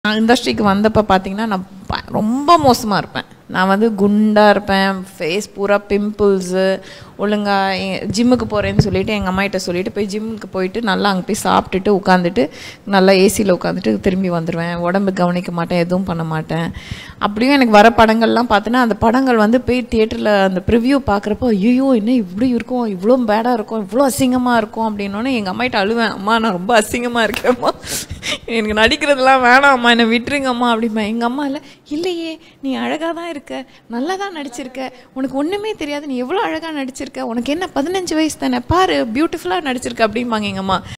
நான் இண்டஸ்ட்ரிக்கு வந்தப்போ பார்த்தீங்கன்னா நான் ப- ரொம்ப மோசமாக இருப்பேன் நான் வந்து குண்டாக இருப்பேன் ஃபேஸ் பூரா பிம்பிள்ஸு ஒழுங்காக ஜிம்முக்கு போகிறேன்னு சொல்லிட்டு எங்கள் அம்மாகிட்ட சொல்லிட்டு போய் ஜிம்முக்கு போயிட்டு நல்லா அங்கே போய் சாப்பிட்டுட்டு உட்காந்துட்டு நல்லா ஏசியில் உட்காந்துட்டு திரும்பி வந்துடுவேன் உடம்பு கவனிக்க மாட்டேன் எதுவும் பண்ண மாட்டேன் அப்படியும் எனக்கு வர படங்கள்லாம் பார்த்தோன்னா அந்த படங்கள் வந்து போய் தியேட்டரில் அந்த ப்ரிவ்யூ பார்க்குறப்போ ஐயோ என்ன இப்படி இருக்கும் இவ்வளோ பேடாக இருக்கும் இவ்வளோ அசிங்கமாக இருக்கும் அப்படின்னோடனே எங்கள் அம்மாகிட்ட அழுவேன் அம்மா நான் ரொம்ப அசிங்கமாக இருக்கேம்மா எனக்கு நடிக்கிறதுலாம் வேணாம்மா என்னை விட்டுருங்கம்மா அப்படிம்பா எங்கள் அம்மா இல்லை இல்லையே நீ அழகாக தான் இருக்க நல்லா தான் நடிச்சிருக்க உனக்கு ஒன்றுமே தெரியாது நீ எவ்வளோ அழகாக நடிச்சிருக்க உனக்கு என்ன பதினஞ்சு வயசு தானே பாரு பியூட்டிஃபுல்லாக நடிச்சிருக்க அப்படிம்பாங்க எங்கள் அம்மா